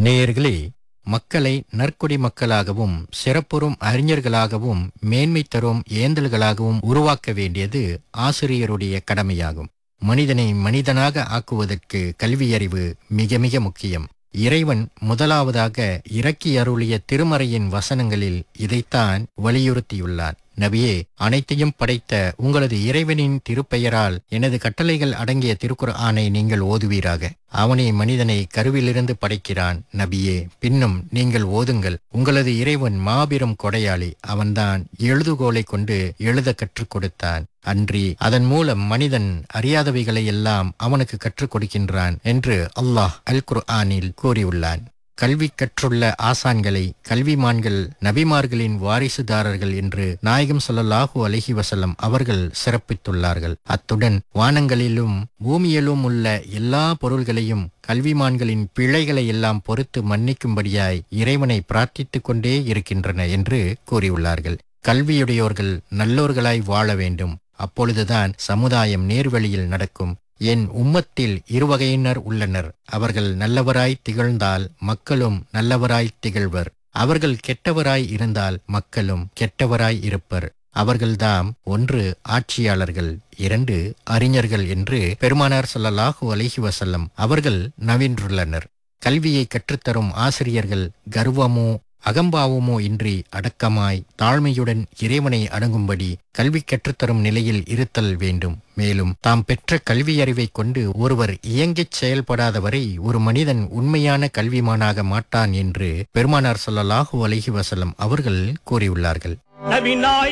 நேயர்களே மக்களை நற்குடி மக்களாகவும் சிறப்புறும் அறிஞர்களாகவும் மேன்மை தரும் ஏந்தல்களாகவும் உருவாக்க வேண்டியது ஆசிரியருடைய கடமையாகும் மனிதனை மனிதனாக ஆக்குவதற்கு கல்வியறிவு மிக மிக முக்கியம் இறைவன் முதலாவதாக இறக்கி அருளிய திருமறையின் வசனங்களில் இதைத்தான் வலியுறுத்தியுள்ளார் நபியே அனைத்தையும் படைத்த உங்களது இறைவனின் திருப்பெயரால் எனது கட்டளைகள் அடங்கிய திருக்குர் ஆணை நீங்கள் ஓதுவீராக அவனே மனிதனை கருவிலிருந்து படைக்கிறான் நபியே பின்னும் நீங்கள் ஓதுங்கள் உங்களது இறைவன் மாபெரும் கொடையாளி அவன்தான் எழுதுகோலை கொண்டு எழுத கற்றுக் கொடுத்தான் அன்றி அதன் மூலம் மனிதன் அறியாதவைகளை எல்லாம் அவனுக்கு கற்றுக் கொடுக்கின்றான் என்று அல்லாஹ் அல் குர்ஆனில் கூறியுள்ளான் கல்வி கற்றுள்ள ஆசான்களை கல்விமான்கள் நபிமார்களின் வாரிசுதாரர்கள் என்று நாயகம் ஸல்லல்லாஹு அலைஹி வஸல்லம் அவர்கள் சிறப்பித்துள்ளார்கள் அத்துடன் வானங்களிலும் பூமியிலும் உள்ள எல்லா பொருள்களையும் கல்விமான்களின் பிழைகளை எல்லாம் பொறுத்து மன்னிக்கும்படியாய் இறைவனை பிரார்த்தித்துக் கொண்டே இருக்கின்றன என்று கூறியுள்ளார்கள் கல்வியுடையோர்கள் நல்லோர்களாய் வாழ வேண்டும் அப்பொழுதுதான் சமுதாயம் நேர்வழியில் நடக்கும் என் உம்மத்தில் இருவகையினர் உள்ளனர் அவர்கள் நல்லவராய் திகழ்ந்தால் மக்களும் நல்லவராய் திகழ்வர் அவர்கள் கெட்டவராய் இருந்தால் மக்களும் கெட்டவராய் இருப்பர் அவர்கள்தாம் ஒன்று ஆட்சியாளர்கள் இரண்டு அறிஞர்கள் என்று பெருமானார் ஸல்லல்லாஹு அலைஹி வஸல்லம் அவர்கள் நவின்றுள்ளனர் கல்வியை கற்றுத்தரும் ஆசிரியர்கள் கர்வமோ அகம்பாவமோ இன்றி அடக்கமாய் தாழ்மையுடன் இறைவனை அணுகும்படி கல்வி கற்றுத்தரும் நிலையில் இருத்தல் வேண்டும் மேலும் தாம் பெற்ற கல்வியறிவைக் கொண்டு ஒருவர் இயங்கிச் செயல்படாதவரை ஒரு மனிதன் உண்மையான கல்விமானாக மாட்டான் என்று பெருமானார் ஸல்லல்லாஹு அலைஹி வஸல்லம் அவர்கள் கூறியுள்ளார்கள் நபிநாய